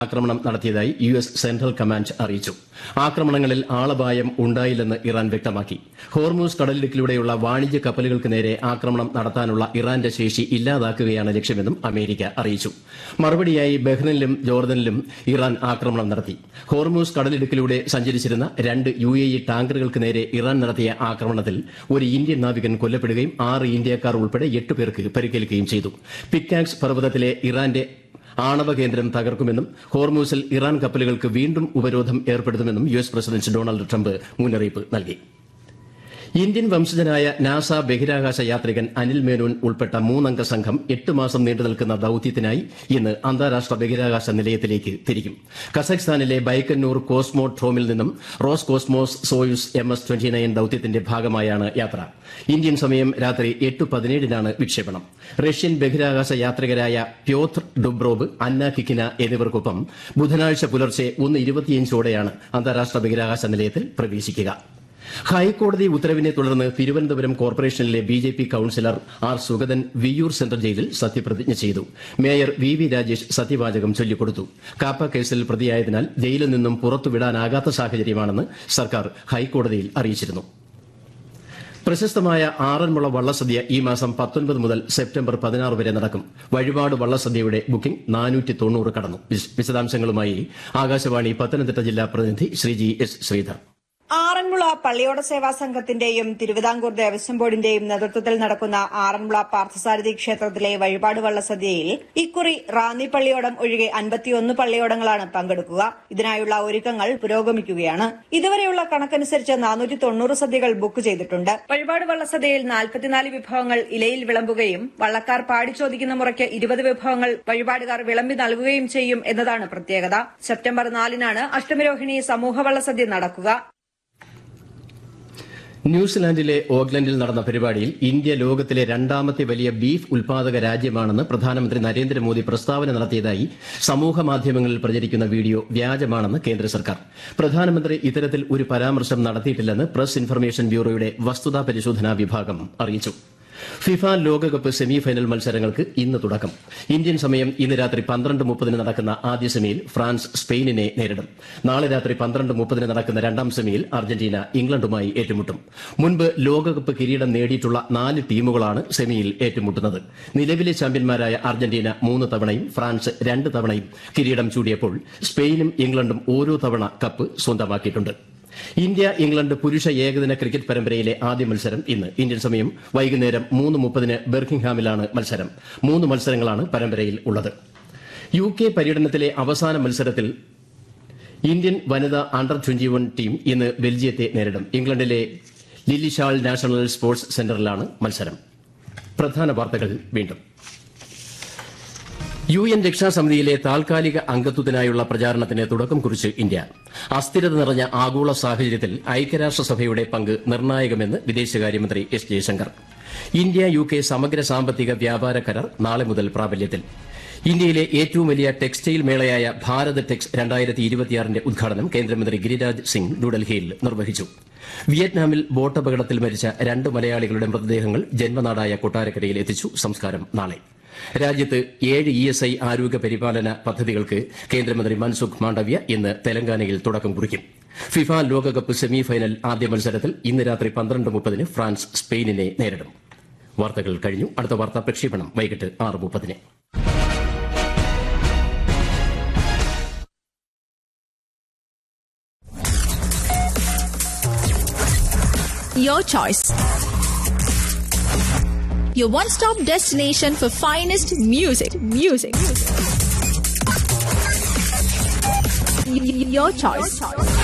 ആക്രമണം നടത്തിയതായി U S central command അറിയിച്ചു ആക്രമണങ്ങളിൽ ആളപായം ഉണ്ടായില്ലെന്ന് ഇറാൻ വ്യക്തമാക്കി ഹോർമൂസ് കടലിടുക്കിലൂടെയുള്ള വാണിജ്യ കപ്പലുകൾക്ക് നേരെ ആക്രമണം നടത്താനുള്ള ഇറാന്റെ ശേഷി ഇല്ലാതാക്കുകയാണ് ലക്ഷ്യമെന്നും അമേരിക്ക അറിയിച്ചു മറുപടിയായി ബഹ്റിനിലും ജോർദനിലും ഇറാൻ ആക്രമണം നടത്തി ഹോർമൂസ് കടലിടുക്കിലൂടെ സഞ്ചരിച്ചിരുന്ന രണ്ട് യു എ ഇ ടാങ്കറുകൾക്ക് നേരെ ഇറാൻ നടത്തിയ ആക്രമണത്തിൽ ഒരു ഇന്ത്യൻ നാവികൻ കൊല്ലപ്പെടുകയും ആറ് ഇന്ത്യക്കാർ ഉൾപ്പെടെ എട്ട് പേർക്ക് പരിക്കേൽക്കുകയും ചെയ്തു പിക്കാക്സ് പർവ്വതത്തിലെ ഇറാന്റെ ആണവ കേന്ദ്രം തകർക്കുമെന്നും ഹോർമൂസിൽ ഇറാൻ കപ്പലുകൾക്ക് വീണ്ടും ഉപരോധം ഏർപ്പെടുത്തുമെന്നും U S president Donald Trump മുന്നറിയിപ്പ് നൽകി ഇന്ത്യൻ വംശജനായ നാസ ബഹിരാകാശ യാത്രികൻ അനിൽ മേനോൻ ഉൾപ്പെട്ട മൂന്നംഗ സംഘം എട്ട് മാസം നീണ്ടുനിൽക്കുന്ന ദൌത്യത്തിനായി ഇന്ന് അന്താരാഷ്ട്ര ബഹിരാകാശ നിലയത്തിലേക്ക് തിരിക്കും കസഖ്സ്ഥാനിലെ ബൈക്കന്നൂർ കോസ്മോട്രോമിൽ നിന്നും Roscosmos Soyuz M S twenty nine ദൌത്യത്തിന്റെ ഭാഗമായാണ് യാത്ര ഇന്ത്യൻ സമയം രാത്രി എട്ട് പതിനേഴിനാണ് വിക്ഷേപണം റഷ്യൻ ബഹിരാകാശ യാത്രികരായ പ്യോത്ർ ഡുബ്രോവ് അന്ന കിക്കിന എന്നിവർക്കൊപ്പം ബുധനാഴ്ച പുലർച്ചെ ഒന്ന് ഇരുപത്തിയഞ്ചോടെയാണ് അന്താരാഷ്ട്ര ബഹിരാകാശ നിലയത്തിൽ പ്രവേശിക്കുക ഹൈക്കോടതി ഉത്തരവിനെ തുടർന്ന് തിരുവനന്തപുരം കോർപ്പറേഷനിലെ B J P councillor R Sugathan Viyyur central ജയിലിൽ സത്യപ്രതിജ്ഞ ചെയ്തു മേയർ വി വി രാജേഷ് സത്യവാചകം ചൊല്ലിക്കൊടുത്തു കാപ്പ കേസിൽ പ്രതിയായതിനാൽ ജയിലിൽ നിന്നും പുറത്തുവിടാനാകാത്ത സാഹചര്യമാണെന്ന് സർക്കാർ ഹൈക്കോടതിയിൽ അറിയിച്ചിരുന്നു പ്രശസ്തമായ ആറന്മുള വള്ളസദ്യ ഈ മാസം പത്തൊൻപത് മുതൽ സെപ്റ്റംബർ പതിനാറ് വരെ നടക്കും വഴിപാട് വള്ളസദ്യയുടെ ബുക്കിംഗ് നാനൂറ്റി തൊണ്ണൂറ് കടന്നു വിശ- വിശദാംശങ്ങളുമായി ആകാശവാണി പത്തനംതിട്ട ജില്ലാ പ്രതിനിധി ശ്രീജി എസ് ശ്രീധർ ആറന്മുള പള്ളിയോട സേവാ സംഘത്തിന്റെയും തിരുവിതാംകൂർ ദേവസ്വം ബോർഡിന്റെയും നേതൃത്വത്തിൽ നടക്കുന്ന ആറന്മുള പാർത്ഥസാരഥി ക്ഷേത്രത്തിലെ വഴിപാട് വള്ളസദ്യയിൽ ഇക്കുറി റാന്നി പള്ളിയോടം ഒഴികെ അൻപത്തിയൊന്ന് പള്ളിയോടങ്ങളാണ് പങ്കെടുക്കുക ഇതിനായുള്ള ഒരുക്കങ്ങൾ പുരോഗമിക്കുകയാണ് ഇതുവരെയുള്ള കണക്കനുസരിച്ച് നാനൂറ്റി തൊണ്ണൂറ് സദ്യകൾ ബുക്ക് ചെയ്തിട്ടുണ്ട് വഴിപാട് വള്ളസദ്യയിൽ നാൽപ്പത്തിനാല് വിഭവങ്ങൾ ഇലയിൽ വിളമ്പുകയും വള്ളക്കാർ പാടി ചോദിക്കുന്ന മുറയ്ക്ക് ഇരുപത് വിഭവങ്ങൾ വഴിപാടുകാർ വിളമ്പി നൽകുകയും ചെയ്യും എന്നതാണ് പ്രത്യേകത സെപ്റ്റംബർ നാലിനാണ് അഷ്ടമിരോഹിണി സമൂഹ വള്ളസദ്യ നടക്കുക ന്യൂസിലാൻഡിലെ ഓക്ലൻഡിൽ നടന്ന പരിപാടിയിൽ ഇന്ത്യ ലോകത്തിലെ രണ്ടാമത്തെ വലിയ ബീഫ് ഉൽപാദക രാജ്യമാണെന്ന് പ്രധാനമന്ത്രി നരേന്ദ്രമോദി പ്രസ്താവന നടത്തിയതായി സമൂഹ മാധ്യമങ്ങളിൽ പ്രചരിക്കുന്ന വീഡിയോ വ്യാജമാണെന്ന് കേന്ദ്ര സർക്കാർ പ്രധാനമന്ത്രി ഇത്തരത്തിൽ ഒരു പരാമർശം നടത്തിയിട്ടില്ലെന്ന് പ്രസ് ഇൻഫർമേഷൻ ബ്യൂറോയുടെ വസ്തുതാ പരിശോധനാ വിഭാഗം അറിയിച്ചു ഫിഫ ലോകകപ്പ് സെമി ഫൈനൽ മത്സരങ്ങൾക്ക് ഇന്ന് തുടക്കം ഇന്ത്യൻ സമയം ഇന്ന് രാത്രി പന്ത്രണ്ട് മുപ്പതിന് നടക്കുന്ന ആദ്യ സെമിയിൽ ഫ്രാൻസ് സ്പെയിനിനെ നേരിടും നാളെ രാത്രി പന്ത്രണ്ട് മുപ്പതിന് നടക്കുന്ന രണ്ടാം സെമിയിൽ അർജന്റീന ഇംഗ്ലണ്ടുമായി ഏറ്റുമുട്ടും മുൻപ് ലോകകപ്പ് കിരീടം നേടിയിട്ടുള്ള നാല് ടീമുകളാണ് സെമിയിൽ ഏറ്റുമുട്ടുന്നത് നിലവിലെ ചാമ്പ്യന്മാരായ അർജന്റീന മൂന്ന് തവണയും ഫ്രാൻസ് രണ്ട് തവണയും കിരീടം ചൂടിയപ്പോൾ സ്പെയിനും ഇംഗ്ലണ്ടും ഓരോ തവണ കപ്പ് സ്വന്തമാക്കിയിട്ടുണ്ട് ഇന്ത്യ ഇംഗ്ലണ്ട് പുരുഷ ഏകദിന ക്രിക്കറ്റ് പരമ്പരയിലെ ആദ്യ മത്സരം ഇന്ന് ഇന്ത്യൻ സമയം വൈകുന്നേരം മൂന്ന് മുപ്പതിന് ബെർക്കിംഗ്ഹാമിലാണ് മത്സരം മൂന്ന് മത്സരങ്ങളാണ് പരമ്പരയിൽ ഉള്ളത് യു കെ പര്യടനത്തിലെ അവസാന മത്സരത്തിൽ ഇന്ത്യൻ വനിതാ അണ്ടർ ട്വന്റി വൺ ടീം ഇന്ന് ബെൽജിയത്തെ നേരിടും ഇംഗ്ലണ്ടിലെ ലില്ലിഷാൾ നാഷണൽ സ്പോർട്സ് സെന്ററിലാണ് മത്സരം പ്രധാന വാർത്തകൾ വീണ്ടും യു എൻ രക്ഷാസമിതിയിലെ താൽക്കാലിക അംഗത്വത്തിനായുള്ള പ്രചാരണത്തിന് തുടക്കം കുറിച്ച് ഇന്ത്യ അസ്ഥിരത നിറഞ്ഞ ആഗോള സാഹചര്യത്തിൽ ഐക്യരാഷ്ട്രസഭയുടെ പങ്ക് നിർണായകമെന്ന് വിദേശകാര്യമന്ത്രി S Jaishankar India U K സമഗ്ര സാമ്പത്തിക വ്യാപാര കരാർ നാളെ മുതൽ പ്രാബല്യത്തിൽ ഇന്ത്യയിലെ ഏറ്റവും വലിയ ടെക്സ്റ്റൈൽ മേളയായ ഭാരത് ടെക്സ് രണ്ടായിരത്തി ഇരുപത്തിയാറിന്റെ ഉദ്ഘാടനം കേന്ദ്രമന്ത്രി ഗിരിരാജ് സിംഗ് ന്യൂഡൽഹിയിൽ നിർവഹിച്ചു വിയറ്റ്നാമിൽ ബോട്ടപകടത്തിൽ മരിച്ച രണ്ട് മലയാളികളുടെ മൃതദേഹങ്ങൾ ജന്മനാടായ കൊട്ടാരക്കരയിൽ എത്തിച്ചു സംസ്കാരം നാളെ രാജ്യത്ത് ഏഴ് ഇ എസ് ഐ ആരോഗ്യ പരിപാലന പദ്ധതികൾക്ക് കേന്ദ്രമന്ത്രി മൻസുഖ് മാണ്ഡവ്യ ഇന്ന് തെലങ്കാനയിൽ തുടക്കം കുറിക്കും ഫിഫ ലോകകപ്പ് സെമി ഫൈനൽ ആദ്യ മത്സരത്തിൽ ഇന്ന് രാത്രി പന്ത്രണ്ട് മുപ്പതിന് ഫ്രാൻസ് സ്പെയിനിനെ നേരിടും വാർത്തകൾ കഴിഞ്ഞു അടുത്ത വാർത്താ പ്രക്ഷേപണം വൈകിട്ട് ആറ് മുപ്പതിന് Your choice. Your one-stop destination for finest music. Music. Y- y- Your choice.